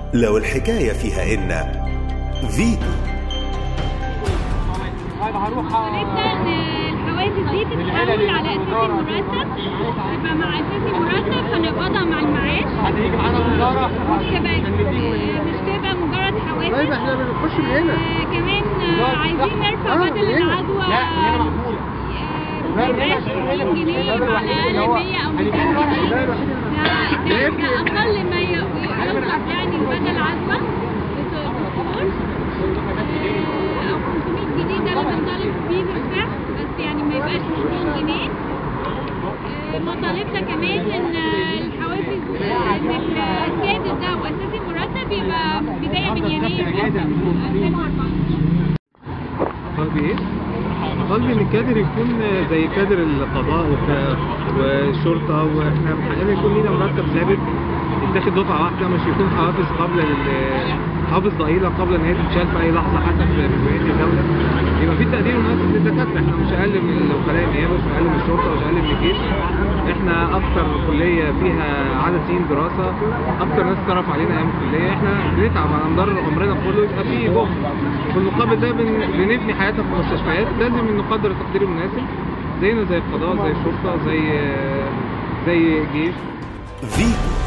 لو الحكاية فيها إن فيتو نبدا ان الحوافز دي تتحول على اساس المرتب تبقى مع اساس المرتب هنقبضها مع المعاش هتيجي معانا وزاره تبقى مش تبقى مجرد حوافز طيب احنا بنخش من هنا آه، كمان آه، عايزين نرفع بدل العدوى لا هنا محموله ما يبقاش 20 جنيه يبقى على الاقل 100 او 200 جنيه ده ده ده اقل ما ي- يطلب يعني بدل عدوى للدكتور آه، او 500 جنيه ده اللي بنطالب بيه بالفعل بس يعني ما يبقاش 200 جنيه آه، مطالبنا كمان ان الحوافز ان الكادر ده واساسي مرتب يبقى بدايه من يناير 2014 طالبي ايه؟ طالبي ان الكادر يكون زي كادر القضاء وك- والشرطه واحنا محتاجين يكون لينا مرتب ثابت يتاخد دفعه واحده مش يكون حوافز قبل ال- حوافز ضئيله قبل ان هي تتشال في اي لحظه حسب ميزانيه الدوله يبقى في تقدير مناسب للدكاتره احنا مش اقل من وكلاء النيابه مش اقل من الشرطه مش اقل من الجيش احنا اكتر كليه فيها عدد سنين دراسه اكتر ناس صرف علينا ايام الكليه احنا بنتعب على مدار عمرنا كله يبقى في جهد في المقابل ده بن- بنبني حياتنا في المستشفيات لازم نقدر التقدير المناسب زينا زي القضاء زي الشرطه زي زي الجيش فيتو